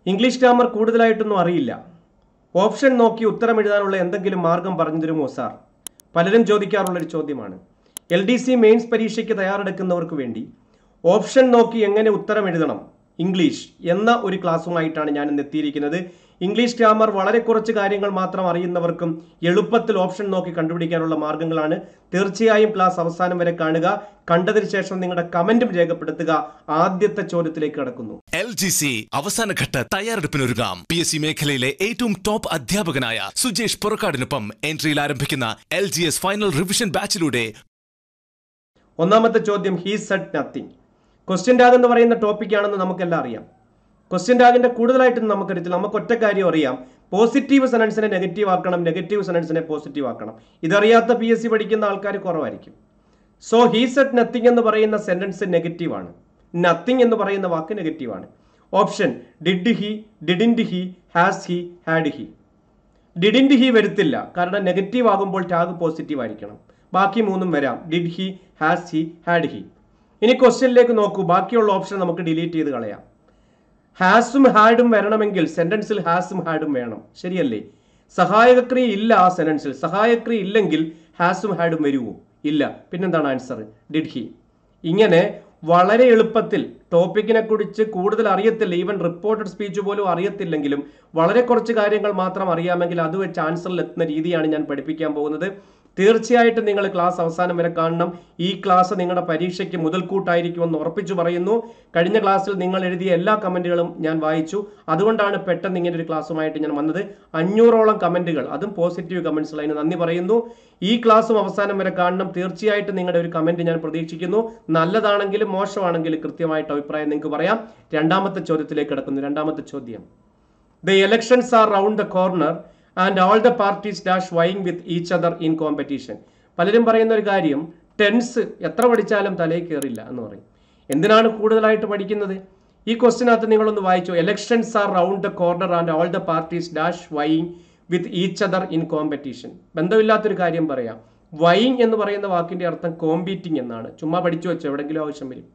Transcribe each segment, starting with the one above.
English grammar കൂടുതലായിട്ടൊന്നും അറിയില്ല option നോക്കി ഉത്തരം എഴുതാനുള്ള എന്തെങ്കിലും മാർഗം പറഞ്ഞു തരുമോ സാർ പലരും ചോദിക്കാറുള്ളൊരു ചോദ്യമാണ് എൽ ഡി സി മെയിൻസ് പരീക്ഷയ്ക്ക് തയ്യാറെടുക്കുന്നവർക്ക് വേണ്ടി ഓപ്ഷൻ നോക്കി എങ്ങനെ ഉത്തരം എഴുതണം ഇംഗ്ലീഷ് എന്ന ഒരു ക്ലാസ്സുമായിട്ടാണ് ഞാൻ ഇന്ന് എത്തിയിരിക്കുന്നത് ഇംഗ്ലീഷ് ഗ്രാമർ വളരെ കുറച്ച് കാര്യങ്ങൾ മാത്രം അറിയുന്നവർക്കും എളുപ്പത്തിൽ ഓപ്ഷൻ നോക്കി കണ്ടുപിടിക്കാനുള്ള മാർഗങ്ങളാണ് തീർച്ചയായും ക്ലാസ് അവസാനം വരെ കാണുക കണ്ടതിന് ശേഷം നിങ്ങളുടെ കമന്റും രേഖപ്പെടുത്തുക ആദ്യത്തെ ചോദ്യത്തിലേക്ക് കടക്കുന്നു എൽ ജി സി അവസാനഘട്ട തയ്യാറെടുപ്പിനൊരുങ്ങാം പി എസ് സി മേഖലയിലെ ഏറ്റവും ടോപ്പ് അധ്യാപകനായ സുജേഷ് പുറക്കാടിനൊപ്പം എൻട്രിയിൽ ആരംഭിക്കുന്ന L G S final revision ബാച്ചിലൂടെ ഒന്നാമത്തെ ചോദ്യം he said nothing question tag എന്ന് പറയുന്ന ടോപ്പിക്കാണെന്ന് നമുക്കെല്ലാം അറിയാം ക്വസ്റ്റ്യൻ ടാഗിന്റെ കൂടുതലായിട്ടൊന്നും നമുക്കറിയത്തില്ല നമുക്ക് ഒറ്റ കാര്യം അറിയാം പോസിറ്റീവ് സെനൻസിനെ നെഗറ്റീവ് ആക്കണം നെഗറ്റീവ് സെനൻസിനെ പോസിറ്റീവ് ആക്കണം ഇതറിയാത്ത പി എസ് സി പഠിക്കുന്ന ആൾക്കാർ കുറവായിരിക്കും സോ ഹീ സെഡ് നത്തിങ് എന്ന് പറയുന്ന സെന്റൻസ് നെഗറ്റീവ് ആണ് നത്തിങ് എന്ന് പറയുന്ന വാക്ക് നെഗറ്റീവ് ആണ് option did he didn't he has he had he didn't he വരുത്തില്ല കാരണം നെഗറ്റീവ് ആകുമ്പോൾ ടാഗ് പോസിറ്റീവ് ആയിരിക്കണം ബാക്കി മൂന്നും വരാം did he has he had he ഇനി ക്വസ്റ്റ്യനിലേക്ക് നോക്കൂ ബാക്കിയുള്ള ഓപ്ഷൻ നമുക്ക് ഡിലീറ്റ് ചെയ്ത് കളയാം ഹാസും ഹാഡും വരണമെങ്കിൽ സെന്റൻസിൽ ഹാസും ഹാഡും വേണം ശരിയല്ലേ സഹായക്രിയ ഇല്ല ആ സെന്റൻസിൽ സഹായക്രിയ ഇല്ലെങ്കിൽ ഹാസും ഹാഡും വരുമോ ഇല്ല പിന്നെന്താണ് ആൻസർ ഡിഡ് ഹി ഇങ്ങനെ വളരെ എളുപ്പത്തിൽ ടോപ്പിക്കിനെ കുറിച്ച് കൂടുതൽ അറിയത്തില്ല ഈവൻ റിപ്പോർട്ടഡ് സ്പീച്ച് പോലും അറിയത്തില്ലെങ്കിലും വളരെ കുറച്ച് കാര്യങ്ങൾ മാത്രം അറിയാമെങ്കിൽ അത് വെച്ച് ആൻസറിൽ എത്തുന്ന രീതിയാണ് ഞാൻ പഠിപ്പിക്കാൻ പോകുന്നത് തീർച്ചയായിട്ടും നിങ്ങൾ ക്ലാസ് അവസാനം വരെ കാണണം ഈ ക്ലാസ് നിങ്ങളുടെ പരീക്ഷയ്ക്ക് മുതൽക്കൂട്ടായിരിക്കുമെന്ന് ഉറപ്പിച്ചു പറയുന്നു കഴിഞ്ഞ ക്ലാസ്സിൽ നിങ്ങൾ എഴുതിയ എല്ലാ കമന്റുകളും ഞാൻ വായിച്ചു അതുകൊണ്ടാണ് പെട്ടെന്ന് ഇങ്ങനെ ഒരു ക്ലാസ്സുമായിട്ട് ഞാൻ വന്നത് അഞ്ഞൂറോളം കമന്റുകൾ അതും പോസിറ്റീവ് കമന്റ്സ് അതിന് നന്ദി പറയുന്നു ഈ ക്ലാസ്സും അവസാനം വരെ കാണണം തീർച്ചയായിട്ടും നിങ്ങളുടെ ഒരു കമന്റ് ഞാൻ പ്രതീക്ഷിക്കുന്നു നല്ലതാണെങ്കിലും മോശമാണെങ്കിലും കൃത്യമായിട്ട് അഭിപ്രായം നിങ്ങൾക്ക് പറയാം രണ്ടാമത്തെ ചോദ്യത്തിലേക്ക് കിടക്കുന്നു രണ്ടാമത്തെ ചോദ്യം the elections are round the corner and all the parties dash vying with each other in competition പലരും പറയുന്ന ഒരു കാര്യം ടെൻസ് എത്ര പഠിച്ചാലും തലയിൽ കയറില്ല എന്ന് പറയും എന്തിനാണ് കൂടുതലായിട്ട് പഠിക്കുന്നത് ഈ ക്വസ്റ്റിനകത്ത് നിങ്ങളൊന്ന് വായിച്ചു elections are round the corner and all the parties dash vying with each other in competition ബന്ധമില്ലാത്തൊരു കാര്യം പറയാം വൈങ് എന്ന് പറയുന്ന വാക്കിന്റെ അർത്ഥം കോമ്പീറ്റിംഗ് എന്നാണ് ചുമ്മാ പഠിച്ചു വെച്ചോ എവിടെങ്കിലും ആവശ്യം വരും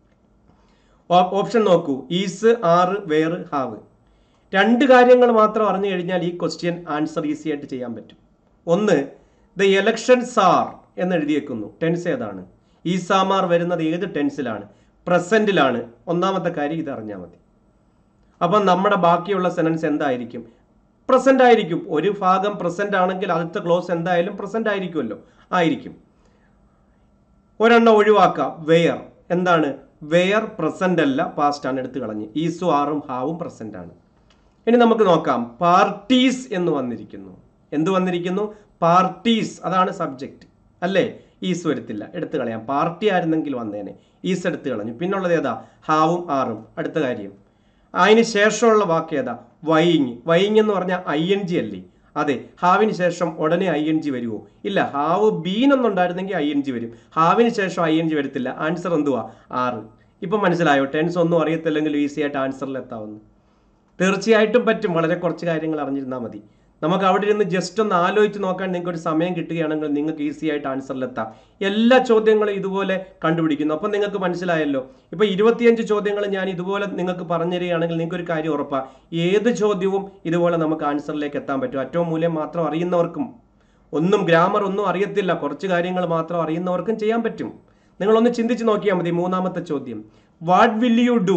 ഓപ്ഷൻ നോക്കൂ ഈസ് ആറ് വേർ ഹാവ് രണ്ട് കാര്യങ്ങൾ മാത്രം അറിഞ്ഞു കഴിഞ്ഞാൽ ഈ ക്വസ്റ്റ്യൻ ആൻസർ ഈസി ആയിട്ട് ചെയ്യാൻ പറ്റും ഒന്ന് ദ എലക്ഷൻസ് ആർ എന്ന് എഴുതിയേക്കുന്നു ടെൻസ് ഏതാണ് ഈ സാമാർ വരുന്നത് ഏത് ടെൻസിലാണ് പ്രസന്റിലാണ് ഒന്നാമത്തെ കാര്യം ഇത് അറിഞ്ഞാൽ മതി അപ്പം നമ്മുടെ ബാക്കിയുള്ള സെനൻസ് എന്തായിരിക്കും പ്രസന്റ് ആയിരിക്കും ഒരു ഭാഗം പ്രസന്റ് ആണെങ്കിൽ അടുത്ത ക്ലോസ് എന്തായാലും പ്രസന്റ് ആയിരിക്കുമല്ലോ ആയിരിക്കും ഒരെണ്ണം ഒഴിവാക്കാം വെയർ എന്താണ് വെയർ പ്രസന്റ് അല്ല പാസ്റ്റ് ആണ് എടുത്തു കളഞ്ഞ് ഈസു ആറും ഹാവും പ്രസന്റ് ആണ് ഇനി നമുക്ക് നോക്കാം പാർട്ടീസ് എന്ന് വന്നിരിക്കുന്നു എന്ത് വന്നിരിക്കുന്നു പാർട്ടീസ് അതാണ് സബ്ജക്റ്റ് അല്ലേ ഈസ് വരുത്തില്ല എടുത്തു കളയാം പാർട്ടി ആയിരുന്നെങ്കിൽ വന്നേനെ ഈസ് എടുത്തു കളഞ്ഞു പിന്നുള്ളത് ഏതാ ഹാവും ആറും അടുത്ത കാര്യം അതിന് ശേഷമുള്ള വാക്ക് ഏതാ വൈങ് വൈങ് എന്ന് പറഞ്ഞാൽ ഐ എൻ ജി അല്ലേ അതെ ഹാവിന് ശേഷം ഉടനെ ഐ എൻ ജി വരുമോ ഇല്ല ഹാവ് ബീൻ എന്നുണ്ടായിരുന്നെങ്കിൽ ഐ എൻ ജി വരും ഹാവിന് ശേഷം ഐ എൻ ജി വരത്തില്ല ആൻസർ എന്തുവാ ആറ് ഇപ്പം മനസ്സിലായോ ടെൻസ് ഒന്നും അറിയത്തില്ലെങ്കിൽ ഈസി ആയിട്ട് ആൻസറിൽ എത്താവുന്നു തീർച്ചയായിട്ടും പറ്റും വളരെ കുറച്ച് കാര്യങ്ങൾ അറിഞ്ഞിരുന്നാൽ മതി നമുക്ക് അവിടെ ഇരുന്ന് ജസ്റ്റ് ഒന്ന് ആലോചിച്ച് നോക്കാൻ നിങ്ങൾക്ക് ഒരു സമയം കിട്ടുകയാണെങ്കിൽ നിങ്ങൾക്ക് ഈസി ആയിട്ട് ആൻസറിലെത്താം എല്ലാ ചോദ്യങ്ങളും ഇതുപോലെ കണ്ടുപിടിക്കുന്നു അപ്പം നിങ്ങൾക്ക് മനസ്സിലായല്ലോ ഇപ്പൊ ഇരുപത്തിയഞ്ച് ചോദ്യങ്ങൾ ഞാൻ ഇതുപോലെ നിങ്ങൾക്ക് പറഞ്ഞു തരികയാണെങ്കിൽ നിങ്ങൾക്ക് ഒരു കാര്യം ഉറപ്പാ ഏത് ചോദ്യവും ഇതുപോലെ നമുക്ക് ആൻസറിലേക്ക് എത്താൻ പറ്റും അറ്റവും മൂല്യം മാത്രം അറിയുന്നവർക്കും ഒന്നും ഗ്രാമർ ഒന്നും അറിയത്തില്ല കുറച്ച് കാര്യങ്ങൾ മാത്രം അറിയുന്നവർക്കും ചെയ്യാൻ പറ്റും നിങ്ങളൊന്ന് ചിന്തിച്ച് നോക്കിയാൽ മതി മൂന്നാമത്തെ ചോദ്യം what will you do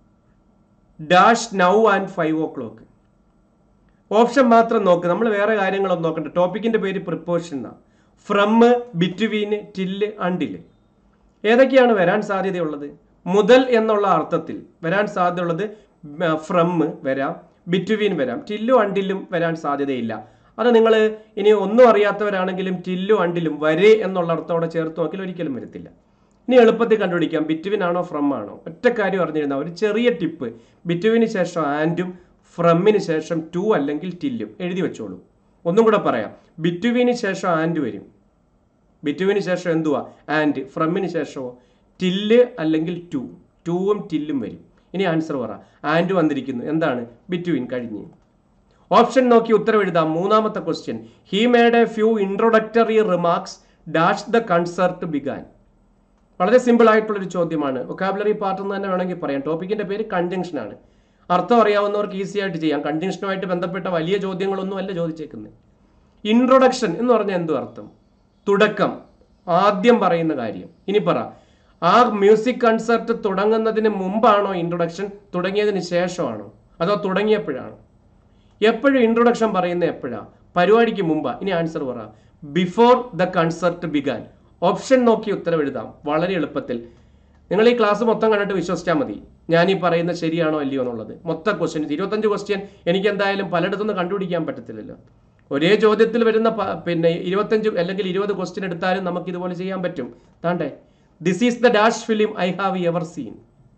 dash now and five o'clock option മാത്രം നോക്ക് നമ്മൾ വേറെ കാര്യങ്ങളൊന്നും നോക്കണ്ട ടോപ്പിക്കിന്റെ പേര് പ്രിപ്പോഷൻ എന്നാ ഫ്രം ബിറ്റ്വീൻ ടില്ല് അണ്ടില് ഏതൊക്കെയാണ് വരാൻ സാധ്യതയുള്ളത് മുതൽ എന്നുള്ള അർത്ഥത്തിൽ വരാൻ സാധ്യതയുള്ളത് ഫ്രം വരാം ബിറ്റ്വീൻ വരാം ടില്ലും അണ്ടിലും വരാൻ സാധ്യതയില്ല അത് നിങ്ങൾ ഇനി ഒന്നും അറിയാത്തവരാണെങ്കിലും ടില്ലും അണ്ടിലും വരെ എന്നുള്ള അർത്ഥത്തോടെ ചേർത്ത് നോക്കിയാൽ ഒരിക്കലും വരത്തില്ല ഇനി എളുപ്പത്തിൽ കണ്ടുപിടിക്കാം ബിറ്റ്വീൻ ആണോ ഫ്രം ആണോ ഒറ്റ കാര്യം അറിഞ്ഞിരുന്ന ഒരു ചെറിയ ടിപ്പ് ബിറ്റ്വീന് ശേഷം ആൻഡും ഫ്രമ്മിന് ശേഷം ടു അല്ലെങ്കിൽ ടില്ലും എഴുതി വെച്ചോളൂ ഒന്നും കൂടെ പറയാം ബിറ്റ്വീന് ശേഷം ആൻഡ് വരും ബിറ്റ്വീന് ശേഷം എന്തുവാ ആൻഡ് ഫ്രമ്മിന് ശേഷമോ ടില്ല് അല്ലെങ്കിൽ ടു ടൂവും ടില്ലും വരും ഇനി ആൻസർ പറ ആൻഡ് വന്നിരിക്കുന്നു എന്താണ് ബിറ്റ്വീൻ കഴിഞ്ഞ് ഓപ്ഷൻ നോക്കി ഉത്തരം എഴുതാം മൂന്നാമത്തെ question he made a few introductory remarks dash the concert began വളരെ സിമ്പിൾ ആയിട്ടുള്ള ഒരു ചോദ്യമാണ് വൊക്കാബുലറി പാർട്ട് എന്ന് തന്നെ വേണമെങ്കിൽ പറയാം ടോപ്പിക്കിന്റെ പേര് കൺജങ്ഷൻ ആണ് അർത്ഥം അറിയാവുന്നവർക്ക് ഈസി ആയിട്ട് ചെയ്യാം കണ്ടീഷനുമായിട്ട് ബന്ധപ്പെട്ട വലിയ ചോദ്യങ്ങളൊന്നും അല്ല ചോദിച്ചേക്കുന്നത് ഇൻട്രൊഡക്ഷൻ എന്ന് പറഞ്ഞാൽ എന്തു അർത്ഥം തുടക്കം ആദ്യം പറയുന്ന കാര്യം ഇനി പറ ആ മ്യൂസിക് കൺസർട്ട് തുടങ്ങുന്നതിന് മുമ്പാണോ ഇൻട്രൊഡക്ഷൻ തുടങ്ങിയതിന് ശേഷമാണോ അതോ തുടങ്ങിയപ്പോഴാണോ എപ്പോഴും ഇൻട്രൊഡക്ഷൻ പറയുന്നത് എപ്പോഴാ പരിപാടിക്ക് മുമ്പാ ഇനി ആൻസർ പറ before the concert began option നോക്കി ഉത്തരം എഴുതാം വളരെ എളുപ്പത്തിൽ നിങ്ങൾ ഈ ക്ലാസ് മൊത്തം കണ്ടിട്ട് വിശ്വസിച്ചാൽ മതി ഞാൻ ഈ പറയുന്നത് ശരിയാണോ അല്ലയോ എന്നുള്ളത് മൊത്തം ക്വസ്റ്റ്യൻ ഇരുപത്തഞ്ച് ക്വസ്റ്റ്യൻ എനിക്ക് എന്തായാലും പലയിടത്തുനിന്ന് കണ്ടുപിടിക്കാൻ പറ്റത്തില്ലല്ലോ ഒരേ ചോദ്യത്തിൽ വരുന്ന പ- പിന്നെ ഇരുപത്തഞ്ച് അല്ലെങ്കിൽ ഇരുപത് ക്വസ്റ്റ്യൻ എടുത്താലും നമുക്ക് ഇതുപോലെ ചെയ്യാൻ പറ്റും താണ്ടേ this is the dash film I have ever seen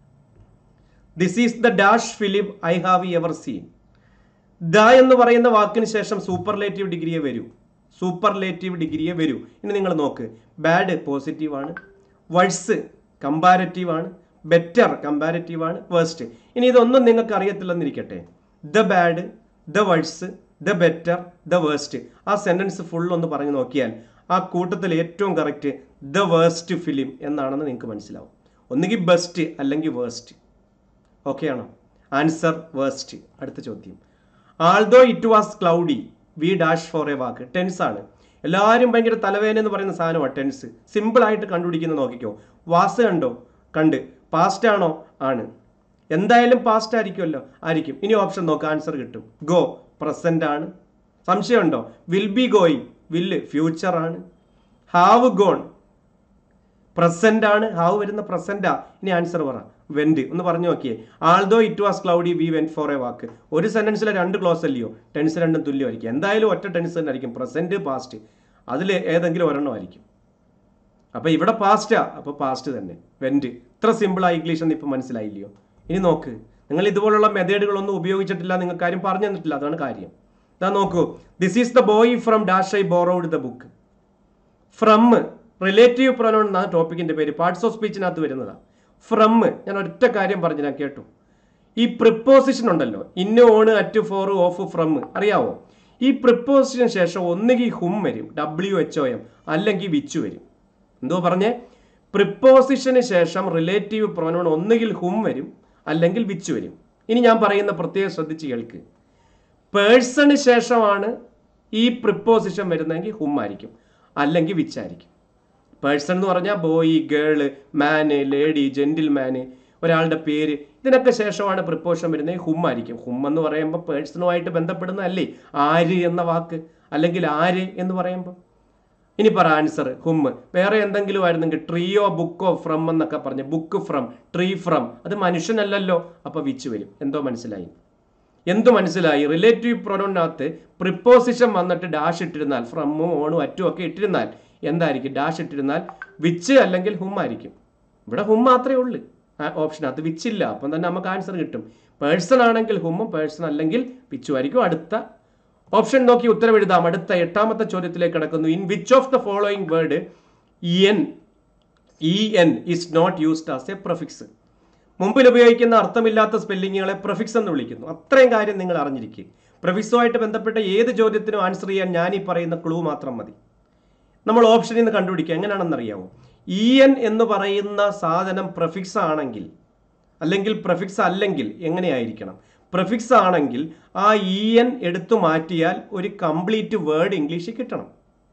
this is the dash film I have ever seen the എന്ന് പറയുന്ന വാക്കിന് ശേഷം സൂപ്പർലേറ്റീവ് ഡിഗ്രിയെ വരൂ സൂപ്പർലേറ്റീവ് ഡിഗ്രിയെ വരൂ ഇനി നിങ്ങൾ നോക്ക് ബാഡ് പോസിറ്റീവ് ആണ് വഴ്സ് കമ്പാരറ്റീവ് ആണ് ബെറ്റർ കമ്പാരറ്റീവ് ആണ് വേഴ്സ്റ്റ് ഇനി ഇതൊന്നും നിങ്ങൾക്ക് അറിയത്തില്ലെന്നിരിക്കട്ടെ the bad the worse the better the worst ആ സെന്റൻസ് ഫുൾ ഒന്ന് പറഞ്ഞു നോക്കിയാൽ ആ കൂട്ടത്തിൽ ഏറ്റവും കറക്റ്റ് ദ വേഴ്സ്റ്റ് ഫിലിം എന്നാണെന്ന് നിങ്ങൾക്ക് മനസ്സിലാവും ഒന്നുകിൽ ബെസ്റ്റ് അല്ലെങ്കിൽ വേഴ്സ്റ്റ് ഓക്കെ ആണോ ആൻസർ വേസ്റ്റ് അടുത്ത ചോദ്യം although it was cloudy we dash for a walk tense ആണ് എല്ലാവരും ഭയങ്കര തലവേദന എന്ന് പറയുന്ന സാധനമാണ് ടെൻസ് സിമ്പിൾ ആയിട്ട് കണ്ടുപിടിക്കുന്നത് നോക്കിക്കോ വാസ് കണ്ടോ കണ്ട് പാസ്റ്റ് ആണോ ആണ് എന്തായാലും പാസ്റ്റ് ആയിരിക്കുമല്ലോ ആയിരിക്കും ഇനി ഓപ്ഷൻ നോക്കാം ആൻസർ കിട്ടും ഗോ പ്രസന്റ് ആണ് സംശയമുണ്ടോ will be going will future ആണ് ഹാവ് ഗോൺ പ്രസന്റ് ആണ് ഹാവ് വരുന്ന പ്രസന്റാ ഇനി ആൻസർ പറ വെന്റ് ഒന്ന് പറഞ്ഞു നോക്കിയേ although it was cloudy we went for a walk ഒരു സെന്റൻസിലെ രണ്ട് ക്ലോസ് അല്ലയോ ടെൻസ് രണ്ടും തുല്യമായിരിക്കും എന്തായാലും ഒറ്റ ടെൻസ് തന്നെ ആയിരിക്കും പ്രസന്റ് പാസ്റ്റ് അതിൽ ഏതെങ്കിലും ഒരെണ്ണം ആയിരിക്കും അപ്പൊ ഇവിടെ പാസ്റ്റാ അപ്പൊ പാസ്റ്റ് തന്നെ വെന്റ് ഇത്ര സിമ്പിൾ ആ ഇംഗ്ലീഷ് എന്ന് ഇപ്പൊ മനസ്സിലായില്ലയോ ഇനി നോക്ക് നിങ്ങൾ ഇതുപോലുള്ള മെത്തേഡുകളൊന്നും ഉപയോഗിച്ചിട്ടില്ല നിങ്ങൾക്ക് കാര്യം പറഞ്ഞു തന്നിട്ടില്ല അതാണ് കാര്യം ഇതാ നോക്കൂ this is the boy from dash I borrowed the book from relative pronoun എന്നാണ് ടോപ്പിക്കിന്റെ പേര് പാർട്സ് ഓഫ് സ്പീച്ചിനകത്ത് വരുന്നതാണ് ഫ്രം ഞാൻ ഒറ്റ കാര്യം പറഞ്ഞു ഞാൻ കേട്ടു ഈ പ്രിപ്പോസിഷൻ ഉണ്ടല്ലോ in on at for of from അറിയാവോ ഈ പ്രിപ്പോസിഷന് ശേഷം ഒന്നുകിൽ ഹും വരും ഡബ്ല്യു എച്ച് ഒ എം അല്ലെങ്കിൽ വിച്ചു വരും എന്തോ പറഞ്ഞേ പ്രിപ്പോസിഷന് ശേഷം റിലേറ്റീവ് പ്രൊനൗൺ ഒന്നുകിൽ ഹും വരും അല്ലെങ്കിൽ വിച്ചു വരും ഇനി ഞാൻ പറയുന്ന പ്രത്യേകം ശ്രദ്ധിച്ച് കേൾക്ക് പേഴ്സണ് ശേഷമാണ് ഈ പ്രിപ്പോസിഷൻ വരുന്നതെങ്കിൽ ഹും ആയിരിക്കും അല്ലെങ്കിൽ വിച്ച് ആയിരിക്കും പേഴ്സൺ എന്ന് പറഞ്ഞാൽ boy girl man lady gentleman ഒരാളുടെ പേര് ഇതിനൊക്കെ ശേഷമാണ് പ്രിപ്പോഷൻ വരുന്നത് ഹും ആയിരിക്കും ഹും എന്ന് പറയുമ്പോൾ പേഴ്സണുമായിട്ട് ബന്ധപ്പെടുന്നതല്ലേ ആര് എന്ന വാക്ക് അല്ലെങ്കിൽ ആര് എന്ന് പറയുമ്പോൾ ഇനി പറ ആൻസർ ഹും വേറെ എന്തെങ്കിലും ആയിരുന്നെങ്കിൽ ട്രീയോ ബുക്കോ ഫ്രം എന്നൊക്കെ പറഞ്ഞ് ബുക്ക് ഫ്രം ട്രീ ഫ്രം അത് മനുഷ്യനല്ലല്ലോ അപ്പൊ വിച്ച് വരും എന്തോ മനസ്സിലായി എന്തു മനസ്സിലായി റിലേറ്റീവ് പ്രൊനൗണിനകത്ത് പ്രിപ്പോസിഷൻ വന്നിട്ട് ഡാഷ് ഇട്ടിരുന്നാൽ ഫ്രമ്മും ഓണും അറ്റും ഒക്കെ ഇട്ടിരുന്നാൽ എന്തായിരിക്കും ഡാഷ് ഇട്ടിരുന്നാൽ വിച്ച് അല്ലെങ്കിൽ ഹും ആയിരിക്കും ഇവിടെ ഹും മാത്രമേ ഉള്ളൂ ആ ഓപ്ഷനകത്ത് വിച്ച് ഇല്ല അപ്പം തന്നെ നമുക്ക് ആൻസർ കിട്ടും പേഴ്സൺ ആണെങ്കിൽ ഹുമ്മും പേഴ്സൺ അല്ലെങ്കിൽ വിച്ചും ആയിരിക്കും അടുത്ത ഓപ്ഷൻ നോക്കി ഉത്തരം എഴുതാം അടുത്ത എട്ടാമത്തെ ചോദ്യത്തിലേക്ക് കിടക്കുന്നു in which of the following word N E N is not used as a prefix മുമ്പിൽ ഉപയോഗിക്കുന്ന അർത്ഥമില്ലാത്ത സ്പെല്ലിങ്ങുകളെ പ്രൊഫിക്സ് എന്ന് വിളിക്കുന്നു അത്രയും കാര്യം നിങ്ങൾ അറിഞ്ഞിരിക്കുക പ്രൊഫിക്സുമായിട്ട് ബന്ധപ്പെട്ട ഏത് ചോദ്യത്തിനും ആൻസർ ചെയ്യാൻ ഞാൻ ഈ പറയുന്ന ക്ലൂ മാത്രം മതി നമ്മൾ ഓപ്ഷനിൽ നിന്ന് കണ്ടുപിടിക്കുക എങ്ങനെയാണെന്ന് അറിയാവോ ഇ എൻ എന്ന് പറയുന്ന സാധനം പ്രഫിക്സ് ആണെങ്കിൽ അല്ലെങ്കിൽ പ്രഫിക്സ് അല്ലെങ്കിൽ എങ്ങനെയായിരിക്കണം പ്രഫിക്സ് ആണെങ്കിൽ ആ ഇ എൻ എടുത്തു മാറ്റിയാൽ ഒരു കംപ്ലീറ്റ് വേർഡ് ഇംഗ്ലീഷിൽ കിട്ടണം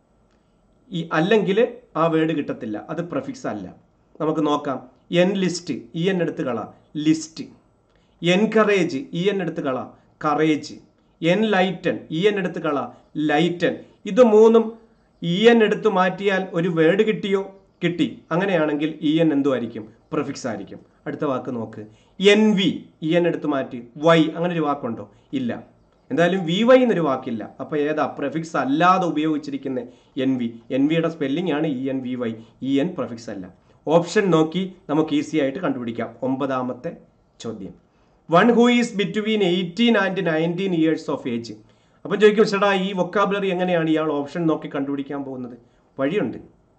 ഈ അല്ലെങ്കിൽ ആ വേർഡ് കിട്ടത്തില്ല അത് പ്രഫിക്സ് അല്ല നമുക്ക് നോക്കാം എൻ ലിസ്റ്റ് ഇ എൻ എടുത്ത് കള ലിസ്റ്റ് എൻകറേജ് ഇ എൻ എടുത്ത് കള courage N lighten E N എടുത്ത് കള ലൈറ്റൻ ഇത് മൂന്നും ഇ എൻ എടുത്ത് മാറ്റിയാൽ ഒരു വേർഡ് കിട്ടിയോ കിട്ടി അങ്ങനെയാണെങ്കിൽ ഇ എൻ എന്തോ ആയിരിക്കും പ്രഫിക്സ് ആയിരിക്കും അടുത്ത വാക്ക് നോക്ക് എൻ വി ഇ എൻ എടുത്ത് മാറ്റി വൈ അങ്ങനെ ഒരു വാക്കുണ്ടോ ഇല്ല എന്തായാലും വി വൈ എന്നൊരു വാക്കില്ല അപ്പൊ ഏതാ പ്രഫിക്സ് അല്ലാതെ ഉപയോഗിച്ചിരിക്കുന്ന എൻ വി എൻ വിയുടെ സ്പെല്ലിംഗ് ആണ് E N V Y E N prefix അല്ല ഓപ്ഷൻ നോക്കി നമുക്ക് ഈസി ആയിട്ട് കണ്ടുപിടിക്കാം ഒമ്പതാമത്തെ ചോദ്യം one who is between eighteen and nineteen years of age അപ്പം ചോദിക്കും ചേട്ടാ ഈ വൊക്കാബുലറി എങ്ങനെയാണ് ഇയാൾ ഓപ്ഷൻ നോക്കി കണ്ടുപിടിക്കാൻ പോകുന്നത് വഴിയുണ്ട്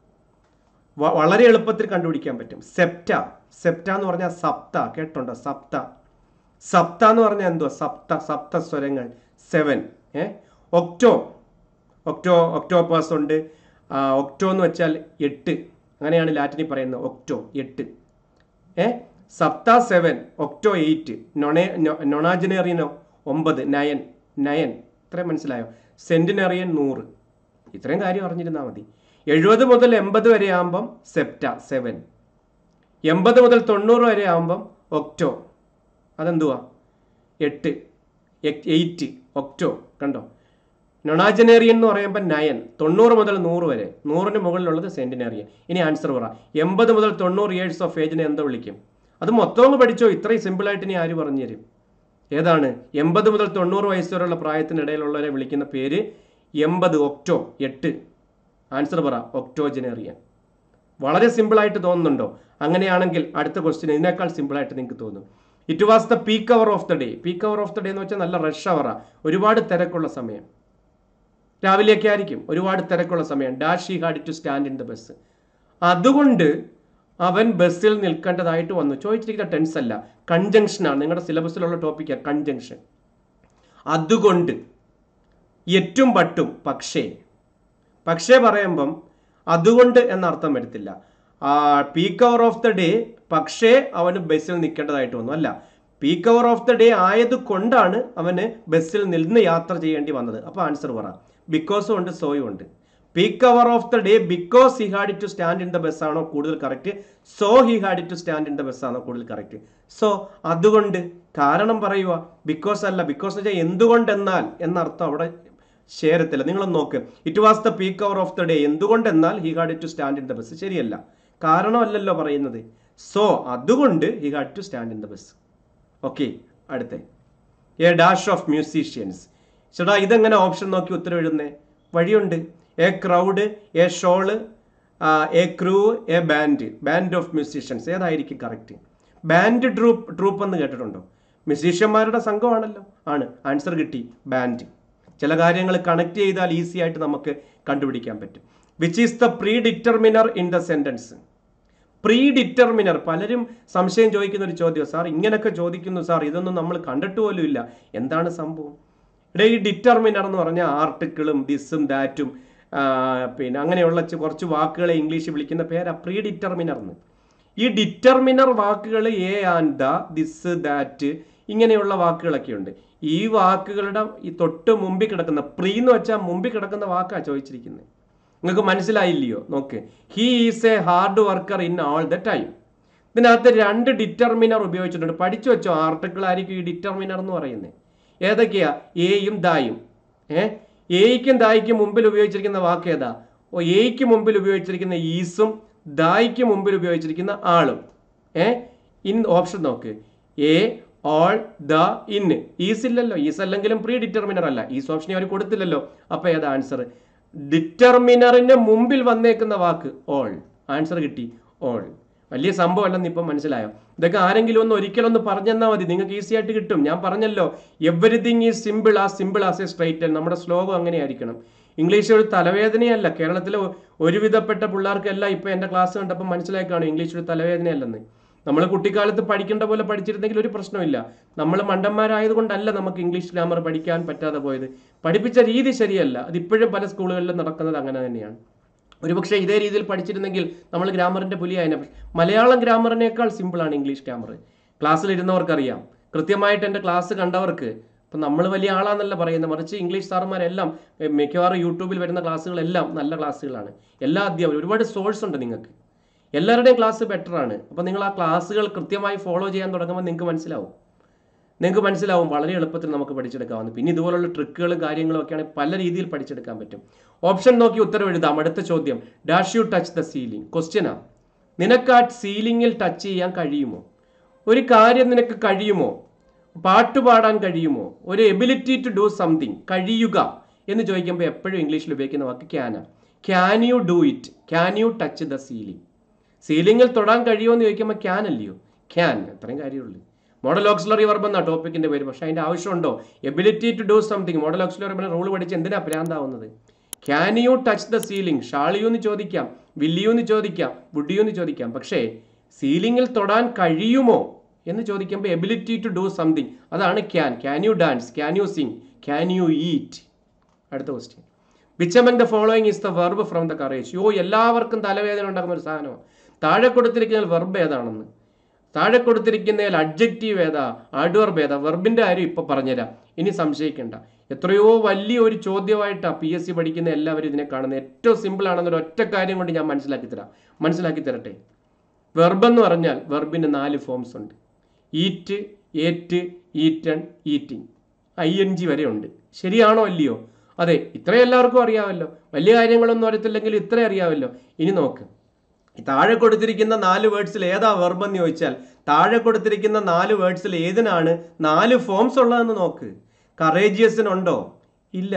വ- വളരെ എളുപ്പത്തിൽ കണ്ടുപിടിക്കാൻ പറ്റും സെപ്റ്റ സെപ്റ്റ എന്ന് പറഞ്ഞാൽ സപ്ത കേട്ടുണ്ടോ സപ്ത സപ്ത എന്ന് പറഞ്ഞാൽ എന്തുവാ സപ്ത സപ്ത സ്വരങ്ങൾ സെവൻ ഏ ഒക്ടോ ഒക്ടോ ഒക്ടോപ്പസ് ഉണ്ട് ആ, ഒക്ടോ എന്ന് വെച്ചാൽ എട്ട് അങ്ങനെയാണ് ലാറ്റിനിൽ പറയുന്നത് ഒക്ടോ എട്ട് ഏ സപ്ത സെവൻ ഒക്ടോ എയ്റ്റ് നൊണേ നൊണാജനേറിയനോ ഒമ്പത് നയൻ നയൻ ഇത്രയും മനസ്സിലായോ സെന്റിനറിയൻ നൂറ് ഇത്രയും കാര്യം അറിഞ്ഞിരുന്നാൽ മതി എഴുപത് മുതൽ എൺപത് വരെ ആകുമ്പം സെപ്റ്റ സെവൻ എൺപത് മുതൽ തൊണ്ണൂറ് വരെ ആകുമ്പം ഒക്ടോ അതെന്തുവാ എട്ട് എയ്റ്റ് ഒക്ടോ കണ്ടോ നൊണാജനേറിയൻ എന്ന് പറയുമ്പോൾ നയൻ തൊണ്ണൂറ് മുതൽ നൂറ് വരെ നൂറിന് മുകളിലുള്ളത് സെന്റിനേറിയൻ ഇനി ആൻസർ പറ എൺപത് മുതൽ തൊണ്ണൂറ് ഇയേഴ്സ് ഓഫ് ഏജിനെ എന്താ വിളിക്കും അത് മൊത്തം അങ്ങ് പഠിച്ചോ ഇത്രയും സിമ്പിളായിട്ട് ഇനി ആര് പറഞ്ഞു തരും ഏതാണ് എൺപത് മുതൽ തൊണ്ണൂറ് വയസ്സ് വരെയുള്ള പ്രായത്തിനിടയിലുള്ളവരെ വിളിക്കുന്ന പേര് എൺപത് ഒക്ടോ എട്ട് ആൻസർ പറ ഒക്ടോജനേറിയൻ വളരെ സിമ്പിളായിട്ട് തോന്നുന്നുണ്ടോ അങ്ങനെയാണെങ്കിൽ അടുത്ത ക്വസ്റ്റ്യൻ ഇതിനേക്കാൾ സിമ്പിളായിട്ട് നിങ്ങൾക്ക് തോന്നും it was the peak hour of the day peak hour of the day എന്ന് വെച്ചാൽ നല്ല റഷ് അവറാ ഒരുപാട് തിരക്കുള്ള സമയം രാവിലെയൊക്കെ ആയിരിക്കും ഒരുപാട് തിരക്കുള്ള സമയം dash he had to stand in the bus അതുകൊണ്ട് അവൻ ബസ്സിൽ നിൽക്കേണ്ടതായിട്ട് വന്നു ചോദിച്ചിരിക്കുന്ന ടെൻസ് അല്ല കൺജങ്ഷനാണ് നിങ്ങളുടെ സിലബസിലുള്ള ടോപ്പിക്കാണ് കൺജങ്ഷൻ അതുകൊണ്ട് എറ്റും പട്ടും പക്ഷേ പക്ഷേ പറയുമ്പം അതുകൊണ്ട് എന്ന അർത്ഥം വരത്തില്ല peak hour of the day പക്ഷേ അവന് ബസ്സിൽ നിൽക്കേണ്ടതായിട്ട് വന്നു അല്ല peak hour of the day ആയത് കൊണ്ടാണ് അവന് ബസ്സിൽ നിന്ന് യാത്ര ചെയ്യേണ്ടി വന്നത് അപ്പോൾ ആൻസർ പറ ബിക്കോസും ഉണ്ട് സോയും ഉണ്ട് peak hour of the day because he had to stand in the bus ആണോ കൂടുതൽ correct so he had to stand in the bus ആണോ കൂടുതൽ കറക്റ്റ് സോ അതുകൊണ്ട് കാരണം പറയുക ബിക്കോസ് അല്ല ബിക്കോസ് എന്ന് വെച്ചാൽ എന്തുകൊണ്ടെന്നാൽ എന്നർത്ഥം അവിടെ ശേരത്തില്ല നിങ്ങളൊന്ന് നോക്ക് it was the peak hour of the day എന്തുകൊണ്ടെന്നാൽ he had to stand in the bus ശരിയല്ല കാരണമല്ലല്ലോ പറയുന്നത് സോ അതുകൊണ്ട് he had to stand in the bus okay അടുത്ത എ ഡാഷ് ഓഫ് മ്യൂസീഷ്യൻസ് ചേട്ടാ ഇതെങ്ങനെ ഓപ്ഷൻ നോക്കി ഉത്തരവെഴുന്നേ വഴിയുണ്ട് a crowd a shoal a crew a band band of musicians ഏതായിരിക്കും കറക്റ്റ് ബാൻഡ് ട്രൂപ്പ് ട്രൂപ്പ് എന്ന് കേട്ടിട്ടുണ്ടോ മ്യൂസീഷ്യന്മാരുടെ സംഘമാണല്ലോ ആണ് ആൻസർ കിട്ടി ബാൻഡ് ചില കാര്യങ്ങൾ കണക്ട് ചെയ്താൽ ഈസി ആയിട്ട് നമുക്ക് കണ്ടുപിടിക്കാൻ പറ്റും which is the predeterminer in the sentence predeterminer പലരും സംശയം ചോദിക്കുന്ന ഒരു ചോദ്യം സാർ ഇങ്ങനെയൊക്കെ ചോദിക്കുന്നു സാർ ഇതൊന്നും നമ്മൾ കണ്ടിട്ട് പോലും ഇല്ല എന്താണ് സംഭവം ഇവിടെ ഈ ഡിറ്റർമിനർ എന്ന് പറഞ്ഞാൽ ആർട്ടിക്കിളും ദിസും ദാറ്റും പിന്നെ അങ്ങനെയുള്ള ചെ- കുറച്ച് വാക്കുകളെ ഇംഗ്ലീഷ് വിളിക്കുന്ന പേരാ പ്രീ ഡിറ്റർമിനർ എന്ന് ഈ ഡിറ്റർമിനർ വാക്കുകൾ a and the this that ഇങ്ങനെയുള്ള വാക്കുകളൊക്കെ ഉണ്ട് ഈ വാക്കുകളുടെ ഈ തൊട്ട് മുമ്പിൽ കിടക്കുന്ന പ്രീ എന്ന് വെച്ചാൽ മുമ്പിൽ കിടക്കുന്ന വാക്കാണ് ചോദിച്ചിരിക്കുന്നത് നിങ്ങൾക്ക് മനസ്സിലായില്ലയോ നോക്ക് he is a hard worker in all the time ഇതിനകത്ത് രണ്ട് ഡിറ്റർമിനർ ഉപയോഗിച്ചിട്ടുണ്ട് പഠിച്ചു വെച്ചോ ആർട്ടിക്കിൾ ആയിരിക്കും ഈ ഡിറ്റർമിനർ എന്ന് പറയുന്നത് ഏതൊക്കെയാ എയും ദായും ഏ എയ്ക്കും ദായ്ക്കും മുമ്പിൽ ഉപയോഗിച്ചിരിക്കുന്ന വാക്ക് ഏതാ ഓ എയ്ക്ക് മുമ്പിൽ ഉപയോഗിച്ചിരിക്കുന്ന ഈസും ദായ്ക്ക് മുമ്പിൽ ഉപയോഗിച്ചിരിക്കുന്ന ആളും ഏ ഇൻ ഓപ്ഷൻ നോക്ക് a all the in is ഇല്ലല്ലോ ഈസ് അല്ലെങ്കിലും പ്രീ ഡിറ്റർമിനർ അല്ല ഈസ് ഓപ്ഷൻ അവർ കൊടുത്തില്ലല്ലോ അപ്പൊ ഏതാ ആൻസർ ഡിറ്റർമിനറിന് മുമ്പിൽ വന്നേക്കുന്ന വാക്ക് ഓൾ ആൻസർ കിട്ടി ഓൾ വലിയ സംഭവം അല്ലെന്ന് ഇപ്പം മനസ്സിലായോ ഇതൊക്കെ ആരെങ്കിലും ഒന്ന് ഒരിക്കലൊന്ന് പറഞ്ഞെന്നാൽ മതി നിങ്ങൾക്ക് ഈസി ആയിട്ട് കിട്ടും ഞാൻ പറഞ്ഞല്ലോ everything is simple ah simple as a straight നമ്മുടെ ശ്ലോകം അങ്ങനെ ആയിരിക്കണം ഇംഗ്ലീഷ് ഒരു തലവേദനയല്ല കേരളത്തിലെ ഒ- ഒരുവിധപ്പെട്ട പിള്ളേർക്കെല്ലാം ഇപ്പം എൻ്റെ ക്ലാസ് കണ്ടപ്പോൾ മനസ്സിലായി കാണും ഇംഗ്ലീഷ് ഒരു തലവേദനയല്ലെന്ന് നമ്മൾ കുട്ടിക്കാലത്ത് പഠിക്കേണ്ട പോലെ പഠിച്ചിരുന്നെങ്കിൽ ഒരു പ്രശ്നമില്ല നമ്മൾ മണ്ടന്മാരായതുകൊണ്ടല്ല നമുക്ക് ഇംഗ്ലീഷ് ഗ്രാമർ പഠിക്കാൻ പറ്റാതെ പോയത് പഠിപ്പിച്ച രീതി ശരിയല്ല അത് ഇപ്പോഴും പല സ്കൂളുകളിലും നടക്കുന്നത് അങ്ങനെ തന്നെയാണ് ഒരുപക്ഷെ ഇതേ രീതിയിൽ പഠിച്ചിരുന്നെങ്കിൽ നമ്മൾ ഗ്രാമറിന്റെ പുലിയായനെ മലയാളം ഗ്രാമറിനേക്കാൾ സിമ്പിളാണ് ഇംഗ്ലീഷ് ഗ്രാമർ ക്ലാസ്സിലിരുന്നവർക്കറിയാം കൃത്യമായിട്ട് എൻ്റെ ക്ലാസ് കണ്ടവർക്ക് ഇപ്പം നമ്മൾ വലിയ ആളാന്നല്ല പറയുന്നത് മറിച്ച് ഇംഗ്ലീഷ് സാറുമാരെല്ലാം എ, മിക്കവാറും യൂട്യൂബിൽ വരുന്ന ക്ലാസ്സുകളെല്ലാം നല്ല ക്ലാസ്സുകളാണ് എല്ലാ അധ്യാപകരും ഒരുപാട് സോഴ്സ് ഉണ്ട് നിങ്ങൾക്ക് എല്ലാവരുടെയും ക്ലാസ് ബെറ്റർ ആണ് അപ്പോൾ നിങ്ങൾ ആ ക്ലാസ്സുകൾ കൃത്യമായി ഫോളോ ചെയ്യാൻ തുടങ്ങുമ്പോൾ നിങ്ങൾക്ക് മനസ്സിലാവും നിങ്ങൾക്ക് മനസ്സിലാവും വളരെ എളുപ്പത്തിൽ നമുക്ക് പഠിച്ചെടുക്കാവുന്നു പിന്നെ ഇതുപോലുള്ള ട്രിക്കുകളും കാര്യങ്ങളും ഒക്കെയാണ് പല രീതിയിൽ പഠിച്ചെടുക്കാൻ പറ്റും ഓപ്ഷൻ നോക്കി ഉത്തരം എഴുതാം അടുത്ത ചോദ്യം dash you touch the ceiling ക്വസ്റ്റ്യനാ നിനക്ക് ആ സീലിംഗിൽ ടച്ച് ചെയ്യാൻ കഴിയുമോ ഒരു കാര്യം നിനക്ക് കഴിയുമോ പാട്ട് പാടാൻ കഴിയുമോ ഒരു എബിലിറ്റി ടു ഡു സംതിങ് കഴിയുക എന്ന് ചോദിക്കുമ്പോൾ എപ്പോഴും ഇംഗ്ലീഷിൽ ഉപയോഗിക്കുന്ന വാക്ക് can can you do it can you touch the ceiling സീലിംഗിൽ തൊടാൻ കഴിയുമോ എന്ന് ചോദിക്കുമ്പോൾ ക്യാൻ അല്ലയോ ക്യാൻ അത്രയും കാര്യമുള്ളൂ മോഡൽ ഓക്സിലറി വർബ് എന്നാ ടോപ്പിക്കിന്റെ പേര് പക്ഷേ അതിന്റെ ആവശ്യമുണ്ടോ ability to do something modal auxiliary വർബിന് റൂൾ പഠിച്ച് എന്തിനാ ഭ്രാന്താവുന്നത് can you touch the ceiling shall you എന്ന് ചോദിക്കാം വില്ലിയു എന്ന് ചോദിക്കാം വുഡിയു എന്ന് ചോദിക്കാം പക്ഷേ സീലിംഗിൽ തൊടാൻ കഴിയുമോ എന്ന് ചോദിക്കുമ്പോൾ എബിലിറ്റി ടു ഡു സംതിങ് അതാണ് can can you dance can you sing can you eat അടുത്ത question which among the following is the verb from the courage യോ എല്ലാവർക്കും തലവേദന ഉണ്ടാക്കുന്ന ഒരു സാധനമാണ് താഴെ കൊടുത്തിരിക്കുന്ന വെർബ് ഏതാണെന്ന് താഴെ കൊടുത്തിരിക്കുന്നതിൽ അഡ്ജക്റ്റീവ് ഏതാ ആഡ്വർബ് ഏതാ വെർബിന്റെ കാര്യം ഇപ്പൊ പറഞ്ഞുതരാം ഇനി സംശയിക്കേണ്ട എത്രയോ വലിയ ഒരു ചോദ്യമായിട്ടാണ് പി എസ് സി പഠിക്കുന്ന എല്ലാവരും ഇതിനെ കാണുന്നത് ഏറ്റവും സിമ്പിൾ ആണെന്നൊരു ഒറ്റ കാര്യം കൊണ്ട് ഞാൻ മനസ്സിലാക്കി തരാം മനസ്സിലാക്കി തരട്ടെ വെർബ് എന്ന് പറഞ്ഞാൽ വെർബിന് നാല് ഫോംസ് ഉണ്ട് eat ate eaten eating I N G വരെ ഉണ്ട് ശരിയാണോ അല്ലയോ അതെ ഇത്രയും എല്ലാവർക്കും അറിയാമല്ലോ വലിയ കാര്യങ്ങളൊന്നും അറിയത്തില്ലെങ്കിൽ ഇത്ര അറിയാമല്ലോ ഇനി നോക്ക് ഈ താഴെ കൊടുത്തിരിക്കുന്ന നാല് വേർഡ്സിൽ ഏതാ വെർബ് എന്ന് ചോദിച്ചാൽ താഴെ കൊടുത്തിരിക്കുന്ന നാല് വേർഡ്സിൽ ഏതിനാണ് നാല് ഫോംസ് ഉള്ളതെന്ന് നോക്ക് കറേജിയസിനുണ്ടോ ഇല്ല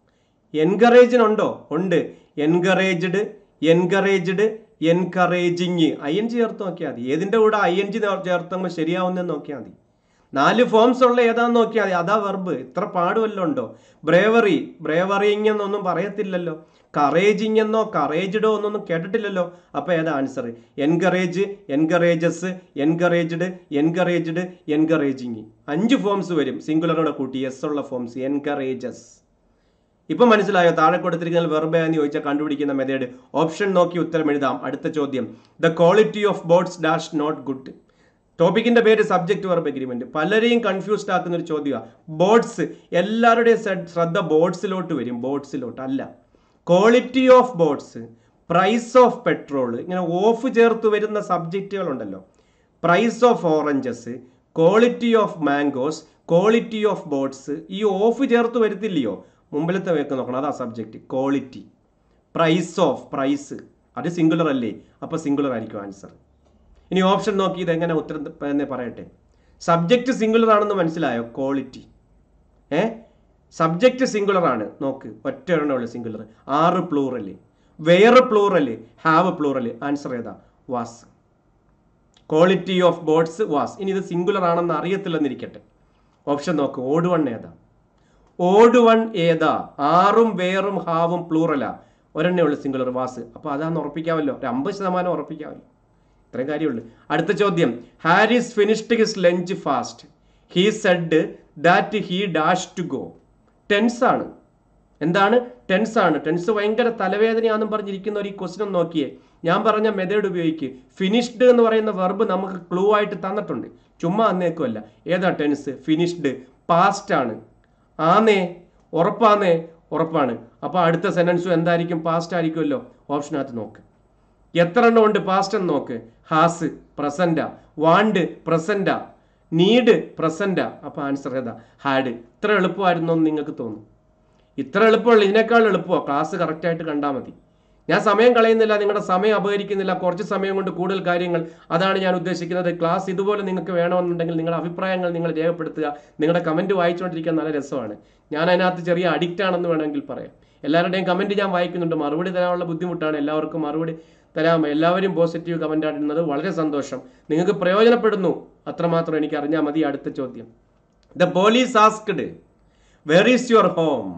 എൻകറേജിനുണ്ടോ ഉണ്ട് encouraged encouraged encouraging I N G ചേർത്ത് നോക്കിയാൽ മതി ഏതിൻ്റെ കൂടെ ഐ എൻ ജി ചേർത്തുമ്പോൾ ശരിയാവുന്നെന്ന് നോക്കിയാൽ മതി നാല് ഫോംസ് ഉള്ള ഏതാന്ന് നോക്കിയാൽ മതി അതാ വെർബ് ഇത്ര പാടുവല്ലോ ഉണ്ടോ ബ്രേവറി ബ്രേവറിങ് എന്നൊന്നും പറയത്തില്ലല്ലോ കറേജിങ് എന്നോ കറേജ്ഡോ എന്നൊന്നും കേട്ടിട്ടില്ലല്ലോ അപ്പൊ ഏതാ answer encourage encourages encouraged encouraged encouraging അഞ്ച് ഫോംസ് വരും സിംഗുലറോടെ കൂട്ടി എസ് ഉള്ള ഫോംസ് എൻകറേജസ് ഇപ്പൊ മനസ്സിലായോ താഴെ കൊടുത്തിരിക്കുന്ന വെർബ് എന്ന് ചോദിച്ചാൽ കണ്ടുപിടിക്കുന്ന മെത്തേഡ് ഓപ്ഷൻ നോക്കി ഉത്തരം എഴുതാം അടുത്ത ചോദ്യം the quality of boats dash not good ടോപ്പിക്കിന്റെ പേര് സബ്ജക്ട് വെർബ് എഗ്രിമെന്റ് പലരെയും കൺഫ്യൂസ്ഡ് ആക്കുന്ന ഒരു ചോദ്യമാണ് ബോട്ട്സ് എല്ലാവരുടെയും ശ്ര- ശ്രദ്ധ ബോട്ട്സിലോട്ട് വരും ബോട്ട്സിലോട്ട് അല്ല quality of boats price of petrol ഇങ്ങനെ ഓഫ് ചേർത്ത് വരുന്ന സബ്ജക്റ്റുകളുണ്ടല്ലോ price of oranges quality of mangoes quality of boats ഈ ഓഫ് ചേർത്ത് വരുത്തില്ലയോ മുമ്പിലത്തെ വേക്ക് നോക്കണം അതാ subject quality price of price അത് സിംഗുലർ അല്ലേ അപ്പോൾ സിംഗുലർ ആയിരിക്കും ആൻസർ ഇനി ഓപ്ഷൻ നോക്കി ഇത് എങ്ങനെ ഉത്തരം ത- എന്ന് പറയട്ടെ സബ്ജക്റ്റ് സിംഗുലർ ആണെന്ന് മനസ്സിലായോ ക്വാളിറ്റി ഏ സബ്ജക്റ്റ് സിംഗുലർ ആണ് നോക്ക് ഒറ്റ ഒരെണ്ണമുള്ളൂ singular are plural were plural have plural answer ഏതാ was quality of boats was ഇനി ഇത് സിംഗുലർ ആണെന്ന് അറിയത്തില്ലെന്നിരിക്കട്ടെ ഓപ്ഷൻ നോക്ക് ഓഡ് വൺ ഏതാ ഓഡ് വൺ ഏതാ ആറും വേറും ഹാവും പ്ലൂറലാ ഒരെണ്ണേ ഉള്ളൂ സിംഗുലർ വാസ് അപ്പോൾ അതാന്ന് ഉറപ്പിക്കാമല്ലോ ഒരു അമ്പത് ശതമാനം ഉറപ്പിക്കാമല്ലോ ഇത്രയും കാര്യമുള്ളൂ അടുത്ത ചോദ്യം Harris finished his lunch fast he said that he dash to go tense ആണ് എന്താണ് ടെൻസ് ആണ് ടെൻസ് ഭയങ്കര തലവേദനയാണെന്നും പറഞ്ഞിരിക്കുന്ന ഒരു ഈ ക്വസ്റ്റ്യൻ നോക്കിയേ ഞാൻ പറഞ്ഞ മെത്തേഡ് ഉപയോഗിക്ക് ഫിനിഷ്ഡ് എന്ന് പറയുന്ന വെർബ് നമുക്ക് ക്ലൂ ആയിട്ട് തന്നിട്ടുണ്ട് ചുമ്മാ അന്നേക്കുമല്ല ഏതാ ടെൻസ് ഫിനിഷ്ഡ് പാസ്റ്റ് ആണ് ആന്നേ ഉറപ്പാന്നേ ഉറപ്പാണ് അപ്പോൾ അടുത്ത സെന്റൻസും എന്തായിരിക്കും പാസ്റ്റ് ആയിരിക്കുമല്ലോ ഓപ്ഷനകത്ത് നോക്ക് എത്ര എണ്ണം ഉണ്ട് പാസ്റ്റ് എന്ന് നോക്ക് ഹാസ് പ്രസന്റാ വാണ്ട് പ്രസന്റാ നീഡ് പ്രസന്റാ അപ്പൊ ആൻസർ ഏതാ ഹാഡ് ഇത്ര എളുപ്പമായിരുന്നു എന്ന് നിങ്ങൾക്ക് തോന്നും ഇത്ര എളുപ്പമുള്ള ഇതിനേക്കാൾ എളുപ്പമോ ക്ലാസ് കറക്റ്റായിട്ട് കണ്ടാൽ മതി ഞാൻ സമയം കളയുന്നില്ല നിങ്ങളുടെ സമയം അപഹരിക്കുന്നില്ല കുറച്ച് സമയം കൊണ്ട് കൂടുതൽ കാര്യങ്ങൾ അതാണ് ഞാൻ ഉദ്ദേശിക്കുന്നത് ക്ലാസ് ഇതുപോലെ നിങ്ങൾക്ക് വേണമെന്നുണ്ടെങ്കിൽ നിങ്ങളുടെ അഭിപ്രായങ്ങൾ നിങ്ങൾ രേഖപ്പെടുത്തുക നിങ്ങളുടെ കമൻറ്റ് വായിച്ചുകൊണ്ടിരിക്കാൻ നല്ല രസമാണ് ഞാൻ അതിനകത്ത് ചെറിയ അഡിക്റ്റ് ആണെന്ന് വേണമെങ്കിൽ പറയാം എല്ലാവരുടെയും കമൻറ്റ് ഞാൻ വായിക്കുന്നുണ്ട് മറുപടി തരാനുള്ള ബുദ്ധിമുട്ടാണ് എല്ലാവർക്കും മറുപടി തരാം എല്ലാവരും പോസിറ്റീവ് കമൻ്റ് ഇടുന്നത് വളരെ സന്തോഷം നിങ്ങൾക്ക് പ്രയോജനപ്പെടുന്നു അത്രമാത്രം എനിക്ക് അറിഞ്ഞാൽ മതി അടുത്ത ചോദ്യം the police asked where is your home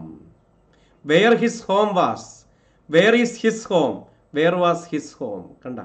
where his home was where is his home where was his home കണ്ട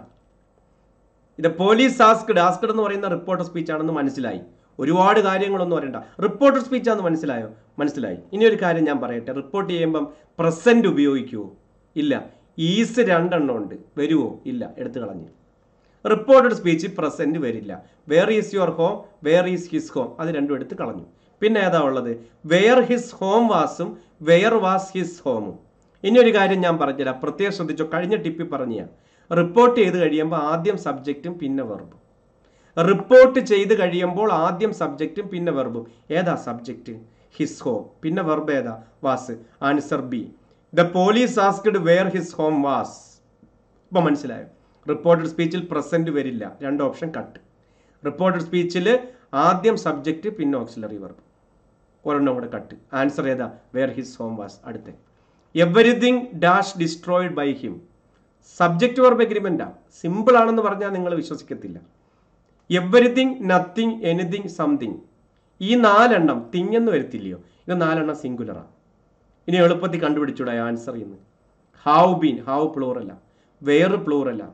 ഇത് പോലീസ് ആസ്ക്ഡ് ആസ്ക്ഡ് എന്ന് പറയുന്ന റിപ്പോർട്ടർ സ്പീച്ച് ആണെന്ന് മനസ്സിലായി ഒരുപാട് കാര്യങ്ങളൊന്നും അറിയണ്ട റിപ്പോർട്ടർ സ്പീച്ച് ആണെന്ന് മനസ്സിലായോ മനസ്സിലായി ഇനി ഒരു കാര്യം ഞാൻ പറയട്ടെ റിപ്പോർട്ട് ചെയ്യുമ്പം പ്രസന്റ് ഉപയോഗിക്കുമോ ഇല്ല ഈസ് രണ്ടെണ്ണം ഉണ്ട് വരുമോ ഇല്ല എടുത്തു കളഞ്ഞു റിപ്പോർട്ടഡ് സ്പീച്ച് പ്രസന്റ് വരില്ല where is your home where is his home അത് രണ്ടും എടുത്ത് കളഞ്ഞു പിന്നെ ഏതാ ഉള്ളത് വെയർ ഹിസ് ഹോം വാസും വെയർ വാസ് ഹിസ് ഹോമും ഇനി ഒരു കാര്യം ഞാൻ പറഞ്ഞുതരാം പ്രത്യേകം ശ്രദ്ധിച്ചോ കഴിഞ്ഞ ടിപ്പിൽ പറഞ്ഞ റിപ്പോർട്ട് ചെയ്ത് കഴിയുമ്പോൾ ആദ്യം സബ്ജക്റ്റും പിന്നെ വെർബും റിപ്പോർട്ട് ചെയ്ത് കഴിയുമ്പോൾ ആദ്യം സബ്ജക്റ്റും പിന്നെ വെർബും ഏതാ സബ്ജക്റ്റ് ഹിസ് ഹോം പിന്നെ വെർബ് ഏതാ was answer B the police asked where his home was ഇപ്പൊ മനസ്സിലായോ റിപ്പോർട്ടഡ് സ്പീച്ചിൽ പ്രസന്റ് വരില്ല രണ്ട് ഓപ്ഷൻ കട്ട് റിപ്പോർട്ടഡ് സ്പീച്ചിൽ ആദ്യം സബ്ജക്റ്റ് പിന്നെ ഓക്സിലറി വെർബ് ഒരെണ്ണം കൂടെ കട്ട് ആൻസർ ഏതാ വെയർ ഹിസ് ഹോം വാസ് അടുത്ത everything dash destroyed by him subject verb എഗ്രിമെന്റാ സിമ്പിൾ ആണെന്ന് പറഞ്ഞാൽ നിങ്ങൾ വിശ്വസിക്കത്തില്ല എവരിതിങ് നത്തിങ് എനിതിങ് സംതിങ് ഈ നാലെണ്ണം തിങ് എന്ന് വരത്തില്ലയോ ഇത് നാലെണ്ണം സിംഗുലറാണ് ഇനി എളുപ്പത്തിൽ കണ്ടുപിടിച്ചൂടെ ആൻസർ ഇന്ന് ഹാവ് ബീൻ ഹാവ് പ്ലൂറല്ല വേറ് പ്ലൂറല്ല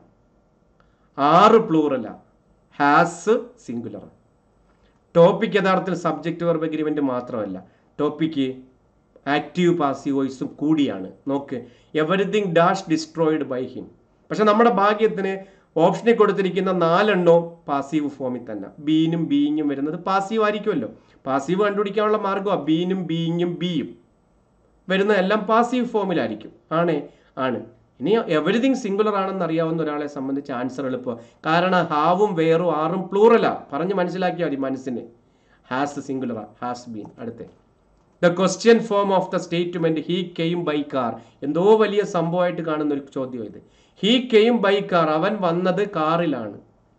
ആറ് പ്ലൂറല്ല ഹാസ് സിംഗുലർ ടോപ്പിക് യഥാർത്ഥത്തിൽ സബ്ജക്റ്റ് വെർബ് എഗ്രിമെന്റ് മാത്രമല്ല ടോപ്പിക്ക് ആക്റ്റീവ് പാസീവ് വോയിസും കൂടിയാണ് നോക്ക് everything dash destroyed by him പക്ഷെ നമ്മുടെ ഭാഗ്യത്തിന് ഓപ്ഷനിൽ കൊടുത്തിരിക്കുന്ന നാലെണ്ണവും പാസീവ് ഫോമിൽ തന്നെ ബീനും ബീയിങ്ങും വരുന്നത് പാസീവ് ആയിരിക്കുമല്ലോ പാസീവ് കണ്ടുപിടിക്കാനുള്ള മാർഗ്ഗമാണ് ബീനും ബീയിങ്ങും ബിയും വരുന്ന എല്ലാം പാസീവ് ഫോമിലായിരിക്കും ആണേ ആണ് ഇനി എവറിഥിങ് സിംഗുലർ ആണെന്ന് അറിയാവുന്ന ഒരാളെ സംബന്ധിച്ച് ആൻസർ എളുപ്പം കാരണം ഹാവും വേറും ആറും പ്ലൂറലാ പറഞ്ഞ് മനസ്സിലാക്കിയാൽ മതി മനസ്സിന് ഹാസ് സിംഗുലർ ഹാസ് ബീൻ അടുത്തേ the question form of the statement he came by car എന്തോ വലിയ സംഭവമായിട്ട് കാണുന്ന ഒരു ചോദ്യം ഇത് ഹീ കെയിം ബൈ കാർ അവൻ വന്നത് കാറിലാണ്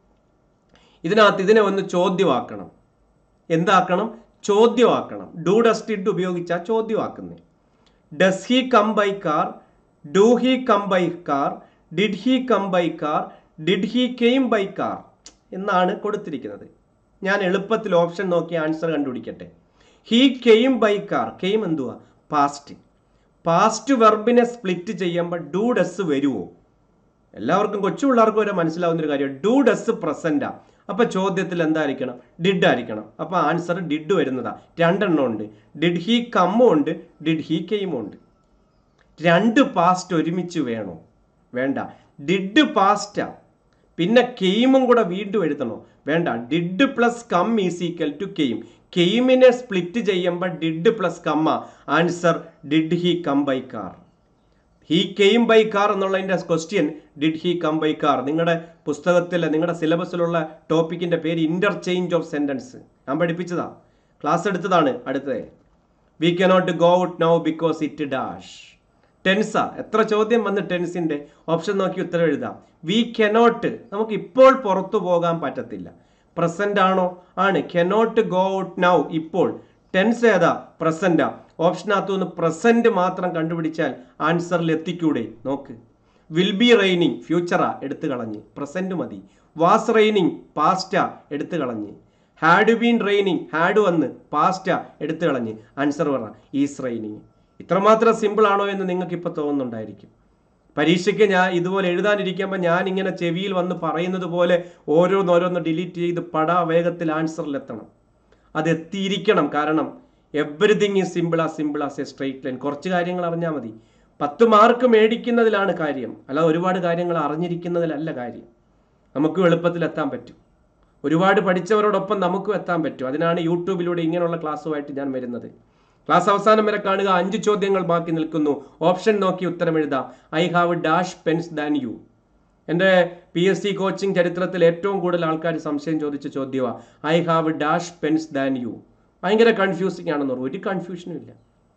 ഇതിനകത്ത് ഇതിനെ ഒന്ന് ചോദ്യമാക്കണം എന്താക്കണം ചോദ്യമാക്കണം ഡു ഡസ്റ്റ് ഇഡ് ഉപയോഗിച്ചാൽ ചോദ്യമാക്കുന്നത് does he come by car do he come by car did he come by car did he came by car എന്നാണ് കൊടുത്തിരിക്കുന്നത് ഞാൻ എളുപ്പത്തിൽ ഓപ്ഷൻ നോക്കി ആൻസർ കണ്ടുപിടിക്കട്ടെ he came by car came എന്തുവാ പാസ്റ്റ് പാസ്റ്റ് വെർബിനെ സ്പ്ലിറ്റ് ചെയ്യുമ്പോൾ ഡു ഡസ് വരുമോ എല്ലാവർക്കും കൊച്ചു പിള്ളേർക്ക് വരെ മനസ്സിലാവുന്ന ഒരു കാര്യം ഡു ഡസ് പ്രസന്റാ അപ്പൊ ചോദ്യത്തിൽ എന്തായിരിക്കണം ഡിഡ് ആയിരിക്കണം അപ്പൊ ആൻസർ ഡിഡ് വരുന്നതാ രണ്ടെണ്ണം ഉണ്ട് ഡിഡ് ഹി കമ്മും ഉണ്ട് ഡിഡ് ഹി കെയിമും ഉണ്ട് രണ്ട് പാസ്റ്റ് ഒരുമിച്ച് വേണോ വേണ്ട ഡിഡ് പാസ്റ്റാ പിന്നെ കെയിമും കൂടെ വീണ്ടും എഴുതണോ വേണ്ട did plus come is equal to came കെയിമിനെ സ്പ്ലിറ്റ് ചെയ്യുമ്പോൾ did plus come answer did he come by car he came by car എന്നുള്ളതിൻ്റെ question did he come by car നിങ്ങളുടെ പുസ്തകത്തിൽ നിങ്ങളുടെ സിലബസിലുള്ള ടോപ്പിക്കിന്റെ പേര് ഇന്റർചേഞ്ച് ഓഫ് സെന്റൻസ് ഞാൻ പഠിപ്പിച്ചതാ ക്ലാസ് എടുത്തതാണ് അടുത്തത് we cannot go out now because it dash ടെൻസാ എത്ര ചോദ്യം വന്ന് ടെൻസിന്റെ ഓപ്ഷൻ നോക്കി ഉത്തരം എഴുതാം വി കനോട്ട് നമുക്ക് ഇപ്പോൾ പുറത്തു പോകാൻ പറ്റത്തില്ല പ്രസന്റ് ആണോ ആണ് കനോട്ട് ഗോ ഔട്ട് നൗ ഇപ്പോൾ ടെൻസ് ഏതാ പ്രസന്റാ ഓപ്ഷനകത്തു നിന്ന് പ്രസന്റ് മാത്രം കണ്ടുപിടിച്ചാൽ ആൻസറിൽ എത്തിക്കൂടെ നോക്ക് വിൽ ബി റെയിനിങ് ഫ്യൂച്ചറാ എടുത്തു കളഞ്ഞ് പ്രസന്റ് മതി വാസ് റെയിനിങ് പാസ്റ്റാ എടുത്തു കളഞ്ഞ് ഹാഡ് ബീൻ റെയിനിങ് ഹാഡ് വന്ന് പാസ്റ്റാ എടുത്തു കളഞ്ഞ് ആൻസർ പറ ഈസ് റെയിനിങ് ഇത്രമാത്രം സിമ്പിൾ ആണോ എന്ന് നിങ്ങൾക്ക് ഇപ്പോൾ തോന്നുന്നുണ്ടായിരിക്കും പരീക്ഷയ്ക്ക് ഞാൻ ഇതുപോലെ എഴുതാനിരിക്കുമ്പോൾ ഞാൻ ഇങ്ങനെ ചെവിയിൽ വന്ന് പറയുന്നത് പോലെ ഓരോന്നോരോന്ന് ഡിലീറ്റ് ചെയ്ത് പടാ വേഗത്തിൽ ആൻസറിലെത്തണം അത് എത്തിയിരിക്കണം കാരണം everything is simple ah simple as a straight line കുറച്ച് കാര്യങ്ങൾ അറിഞ്ഞാൽ മതി പത്ത് മാർക്ക് മേടിക്കുന്നതിലാണ് കാര്യം അല്ല ഒരുപാട് കാര്യങ്ങൾ അറിഞ്ഞിരിക്കുന്നതിലല്ല കാര്യം നമുക്കും എളുപ്പത്തിൽ എത്താൻ പറ്റും ഒരുപാട് പഠിച്ചവരോടൊപ്പം നമുക്കും എത്താൻ പറ്റും അതിനാണ് യൂട്യൂബിലൂടെ ഇങ്ങനെയുള്ള ക്ലാസ്സുമായിട്ട് ഞാൻ വരുന്നത് ക്ലാസ് അവസാനം വരെ കാണുക അഞ്ച് ചോദ്യങ്ങൾ ബാക്കി നിൽക്കുന്നു ഓപ്ഷൻ നോക്കി ഉത്തരം എഴുതാം I have dash pens than you എൻ്റെ പി എസ് സി കോച്ചിങ് ചരിത്രത്തിൽ ഏറ്റവും കൂടുതൽ ആൾക്കാർ സംശയം ചോദിച്ച ചോദ്യമാണ് I have dash pens than you ഭയങ്കര കൺഫ്യൂസിങ് ആണെന്ന് പറഞ്ഞു ഒരു കൺഫ്യൂഷനും ഇല്ല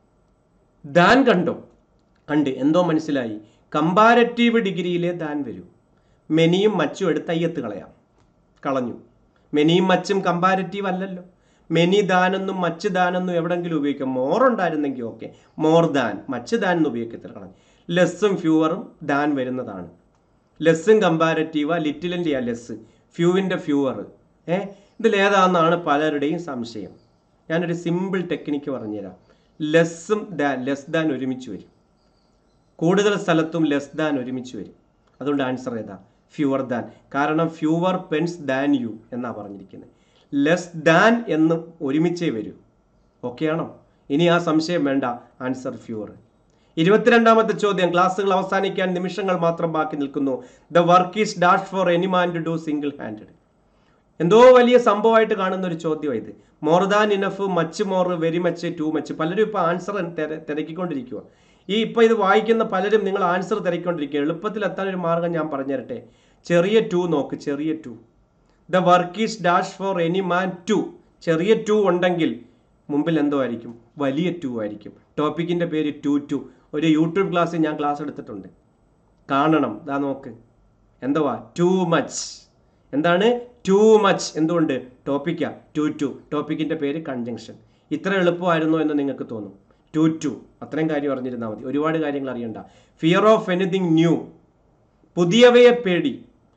ദാൻ കണ്ടോ കണ്ട് എന്തോ മനസ്സിലായി കമ്പാരറ്റീവ് ഡിഗ്രിയിലെ ദാൻ വരൂ മെനിയും മച്ചും എടുത്ത് അയ്യത്ത് കളയാം കളഞ്ഞു മെനിയും മച്ചും കമ്പാരറ്റീവ് അല്ലല്ലോ മെനി ദാനെന്നും മച്ച് ദാനെന്നും എവിടെങ്കിലും ഉപയോഗിക്കാം മോർ ഉണ്ടായിരുന്നെങ്കിൽ okay more than much than എന്ന് ഉപയോഗിക്കത്തില്ല കളഞ്ഞു ലെസ്സും ഫ്യൂവറും ദാൻ വരുന്നതാണ് ലെസ്സും കമ്പാരറ്റീവ ലിറ്റിലിൻ്റെ ആ ലെസ് ഫ്യൂവിൻ്റെ ഫ്യൂവർ ഏ ഇതിലേതാണെന്നാണ് പലരുടെയും സംശയം ഞാനൊരു സിമ്പിൾ ടെക്നിക്ക് പറഞ്ഞുതരാം ലെസ്സും ദാൻ ലെസ് ദാൻ ഒരുമിച്ച് വരും കൂടുതൽ സ്ഥലത്തും ലെസ് ദാൻ ഒരുമിച്ച് വരും അതുകൊണ്ട് ആൻസർ ഏതാ ഫ്യൂവർ ദാൻ കാരണം ഫ്യൂവർ പെൻസ് ദാൻ യു എന്നാ പറഞ്ഞിരിക്കുന്നത് ലെസ് ദാൻ എന്ന് ഒരുമിച്ചേ വരൂ ഓക്കെ ആണോ ഇനി ആ സംശയം വേണ്ട ആൻസർ ഫ്യൂവർ ഇരുപത്തിരണ്ടാമത്തെ ചോദ്യം ക്ലാസ്സുകൾ അവസാനിക്കാൻ നിമിഷങ്ങൾ മാത്രം ബാക്കി നിൽക്കുന്നു the work is dash for any man to do single handed എന്തോ വലിയ സംഭവമായിട്ട് കാണുന്ന ഒരു ചോദ്യം ഇത് more than enough much more very much too much പലരും ഇപ്പോൾ ആൻസർ തിരക്കിക്കൊണ്ടിരിക്കുക ഈ ഇപ്പോൾ ഇത് വായിക്കുന്ന പലരും നിങ്ങൾ ആൻസർ തിരക്കിക്കൊണ്ടിരിക്കുക എളുപ്പത്തിൽ എത്താൻ ഒരു മാർഗം ഞാൻ പറഞ്ഞുതരട്ടെ ചെറിയ ടു നോക്ക് ചെറിയ to the work is dash for any man to ചെറിയ ടു ഉണ്ടെങ്കിൽ മുമ്പിൽ എന്തോ ആയിരിക്കും വലിയ ടു ആയിരിക്കും ടോപ്പിക്കിൻ്റെ പേര് ടു ടു ഒരു യൂട്യൂബ് ക്ലാസ്സിൽ ഞാൻ ക്ലാസ് എടുത്തിട്ടുണ്ട് കാണണം ദാ നോക്ക് എന്തുവാ ടു മച്ച് എന്താണ് ടു മച്ച് എന്തുകൊണ്ട് ടോപ്പിക്കാ ടു ടു ടോപ്പിക്കിൻ്റെ പേര് കൺജങ്ഷൻ ഇത്ര എളുപ്പമായിരുന്നോ എന്ന് നിങ്ങൾക്ക് തോന്നും ടു ടു അത്രയും കാര്യം അറിഞ്ഞിരുന്നാൽ മതി ഒരുപാട് കാര്യങ്ങൾ അറിയണ്ട ഫിയർ ഓഫ് എനിത്തിങ് ന്യൂ പുതിയവയെ പേടി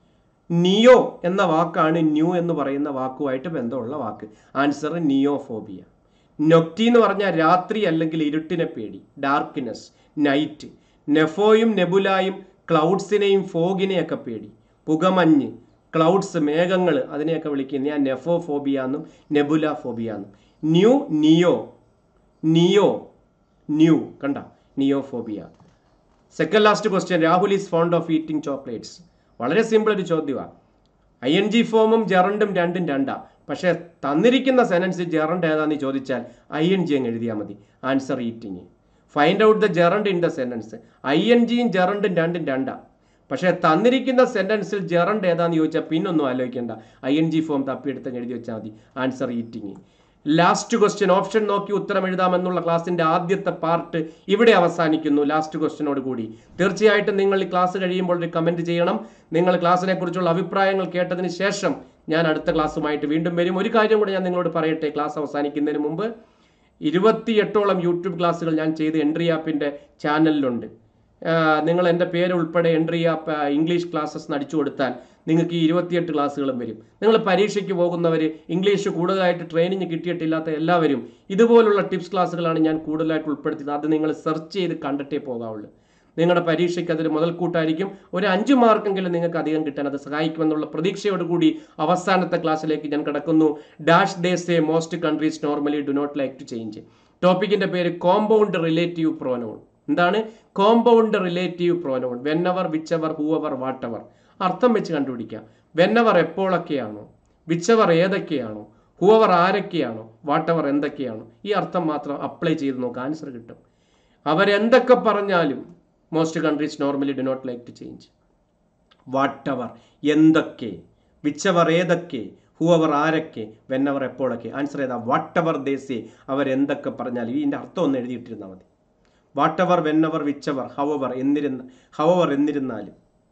നിയോ എന്ന വാക്കാണ് ന്യൂ എന്ന് പറയുന്ന വാക്കുമായിട്ട് ബന്ധമുള്ള വാക്ക് ആൻസർ നിയോഫോബിയ നൊക്റ്റി എന്ന് പറഞ്ഞാൽ രാത്രി അല്ലെങ്കിൽ ഇരുട്ടിനെ പേടി ഡാർക്ക്നെസ് നൈറ്റ് നെഫോയും നെബുലായും ക്ലൗഡ്സിനെയും ഫോഗിനെയൊക്കെ പേടി പുകമഞ്ഞ് ക്ലൗഡ്സ് മേഘങ്ങൾ അതിനെയൊക്കെ വിളിക്കുന്ന ഞാൻ നെഫോ ഫോബിയ എന്നും നെബുല ഫോബിയ എന്നും ന്യൂ നിയോ നിയോ ന്യൂ കണ്ട neophobia second last question Rahul is fond of eating chocolates വളരെ സിമ്പിൾ ഒരു ചോദ്യമാണ് ഐ എൻ ജി ഫോമും ജെറണ്ടും രണ്ടും രണ്ടാ പക്ഷേ തന്നിരിക്കുന്ന സെനൻസ് ജെറണ്ട് ഏതാന്ന് ചോദിച്ചാൽ ഐ എൻ ജി അങ്ങ് എഴുതിയാൽ മതി answer eating find out the gerund in the sentence I N ജിയും ജെറണ്ടും രണ്ടും രണ്ടാ പക്ഷേ തന്നിരിക്കുന്ന സെന്റൻസിൽ ജെറണ്ട് ഏതാന്ന് ചോദിച്ചാൽ പിന്നൊന്നും ആലോചിക്കേണ്ട ഐ എൻ ജി ഫോം തപ്പിയെടുത്ത് എഴുതി വെച്ചാൽ മതി answer eating last question option നോക്കി ഉത്തരം എഴുതാമെന്നുള്ള ക്ലാസ്സിന്റെ ആദ്യത്തെ പാർട്ട് ഇവിടെ അവസാനിക്കുന്നു ലാസ്റ്റ് ക്വസ്റ്റ്യനോട് കൂടി തീർച്ചയായിട്ടും നിങ്ങൾ ഈ ക്ലാസ് കഴിയുമ്പോൾ ഒരു കമന്റ് ചെയ്യണം നിങ്ങൾ ക്ലാസ്സിനെ കുറിച്ചുള്ള അഭിപ്രായങ്ങൾ കേട്ടതിന് ശേഷം ഞാൻ അടുത്ത ക്ലാസ്സുമായിട്ട് വീണ്ടും വരും ഒരു കാര്യം കൂടെ ഞാൻ നിങ്ങളോട് പറയട്ടെ ക്ലാസ് അവസാനിക്കുന്നതിന് മുമ്പ് ഇരുപത്തിയെട്ടോളം യൂട്യൂബ് ക്ലാസ്സുകൾ ഞാൻ ചെയ്ത് എൻട്രി ആപ്പിൻ്റെ ചാനലിലുണ്ട് ആഹ് നിങ്ങൾ എൻ്റെ പേര് ഉൾപ്പെടെ എൻട്രി ആപ്പ് ഇംഗ്ലീഷ് ക്ലാസ്സസ് അടിച്ചു കൊടുത്താൽ നിങ്ങൾക്ക് ഈ ഇരുപത്തിയെട്ട് ക്ലാസ്സുകളും വരും നിങ്ങൾ പരീക്ഷയ്ക്ക് പോകുന്നവർ ഇംഗ്ലീഷ് കൂടുതലായിട്ട് ട്രെയിനിങ് കിട്ടിയിട്ടില്ലാത്ത എല്ലാവരും ഇതുപോലുള്ള ടിപ്സ് ക്ലാസ്സുകളാണ് ഞാൻ കൂടുതലായിട്ട് ഉൾപ്പെടുത്തിയത് അത് നിങ്ങൾ സെർച്ച് ചെയ്ത് കണ്ടിട്ടേ പോകാവുള്ളൂ നിങ്ങളുടെ പരീക്ഷയ്ക്ക് അതൊരു മുതൽക്കൂട്ടായിരിക്കും ഒരു അഞ്ച് മാർക്കെങ്കിലും നിങ്ങൾക്ക് അധികം കിട്ടാൻ അത് സഹായിക്കുമെന്നുള്ള പ്രതീക്ഷയോടുകൂടി അവസാനത്തെ ക്ലാസ്സിലേക്ക് ഞാൻ കിടക്കുന്നു dash they say most countries normally do not like to change ടോപ്പിക്കിന്റെ പേര് കോമ്പൗണ്ട് റിലേറ്റീവ് പ്രോനോൺ എന്താണ് compound relative pronoun whenever whichever whoever whatever അർത്ഥം വെച്ച് കണ്ടുപിടിക്കാം വെൻ അവർ എപ്പോഴൊക്കെയാണോ വിച്ചവർ ഏതൊക്കെയാണോ ഹൂവർ ആരൊക്കെയാണോ വാട്ടവർ എന്തൊക്കെയാണോ ഈ അർത്ഥം മാത്രം അപ്ലൈ ചെയ്ത് നോക്കുക ആൻസർ കിട്ടും അവരെന്തൊക്കെ പറഞ്ഞാലും most countries normally do not like to change whatever എന്തൊക്കെ വിച്ചവർ ഏതൊക്കെ ഹൂവർ ആരൊക്കെ വെന്നവർ എപ്പോഴൊക്കെ ആൻസർ ചെയ്താൽ വാട്ടവർ ദേശേ അവരെന്തൊക്കെ പറഞ്ഞാലും ഇതിൻ്റെ അർത്ഥം ഒന്ന് എഴുതിയിട്ടിരുന്നാൽ മതി വാട്ടവർ വെന്നവർ വിച്ചവർ ഹവവർ എന്നിരുന്ന ഹവവർ എന്നിരുന്നാലും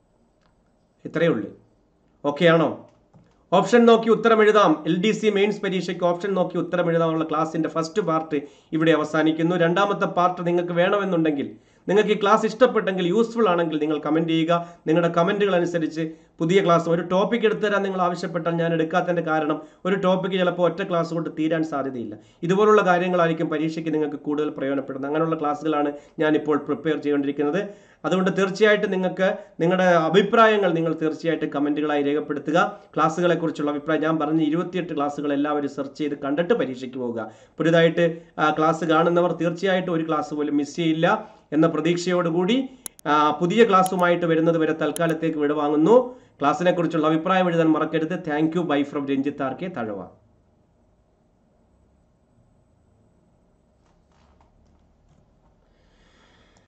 ഇത്രയേ ഉള്ളൂ ഓക്കെ ആണോ ഓപ്ഷൻ നോക്കി ഉത്തരം എഴുതാം എൽ ഡി സി മെയിൻസ് പരീക്ഷയ്ക്ക് ഓപ്ഷൻ നോക്കി ഉത്തരം എഴുതാനുള്ള ക്ലാസ്സിന്റെ ഫസ്റ്റ് പാർട്ട് ഇവിടെ അവസാനിക്കുന്നു രണ്ടാമത്തെ പാർട്ട് നിങ്ങൾക്ക് വേണമെന്നുണ്ടെങ്കിൽ നിങ്ങൾക്ക് ഈ ക്ലാസ് ഇഷ്ടപ്പെട്ടെങ്കിൽ യൂസ്ഫുൾ ആണെങ്കിൽ നിങ്ങൾ കമന്റ് ചെയ്യുക നിങ്ങളുടെ കമന്റുകൾ അനുസരിച്ച് പുതിയ ക്ലാസ് ഒരു ടോപ്പിക് എടുത്തു തരാൻ നിങ്ങൾ ആവശ്യപ്പെട്ടാൽ ഞാൻ എടുക്കാത്തതിന്റെ കാരണം ഒരു ടോപ്പിക്ക് ചിലപ്പോൾ ഒറ്റ ക്ലാസ് കൊണ്ട് തീരാൻ സാധ്യതയില്ല ഇതുപോലുള്ള കാര്യങ്ങളായിരിക്കും പരീക്ഷയ്ക്ക് നിങ്ങൾക്ക് കൂടുതൽ പ്രയോജനപ്പെടുന്നത് അങ്ങനെയുള്ള ക്ലാസ്സുകളാണ് ഞാൻ ഇപ്പോൾ പ്രിപ്പയർ ചെയ്തുകൊണ്ടിരിക്കുന്നത് അതുകൊണ്ട് തീർച്ചയായിട്ടും നിങ്ങൾക്ക് നിങ്ങളുടെ അഭിപ്രായങ്ങൾ നിങ്ങൾ തീർച്ചയായിട്ടും കമന്റുകളായി രേഖപ്പെടുത്തുക ക്ലാസ്സുകളെ കുറിച്ചുള്ള അഭിപ്രായം ഞാൻ പറഞ്ഞ ഇരുപത്തിയെട്ട് ക്ലാസ്സുകൾ എല്ലാവരും സെർച്ച് ചെയ്ത് കണ്ടിട്ട് പരീക്ഷയ്ക്ക് പോവുക പുതിയതായിട്ട് ആ, ക്ലാസ് കാണുന്നവർ തീർച്ചയായിട്ടും ഒരു ക്ലാസ് പോലും മിസ് ചെയ്യില്ല എന്ന പ്രതീക്ഷയോടുകൂടി ആ, പുതിയ ക്ലാസ്സുമായിട്ട് വരുന്നത് വരെ തൽക്കാലത്തേക്ക് വിടവാങ്ങുന്നു ക്ലാസ്സിനെ കുറിച്ചുള്ള അഭിപ്രായം എഴുതാൻ മറക്കരുത് thank you bye from Ranjith R K Thazhava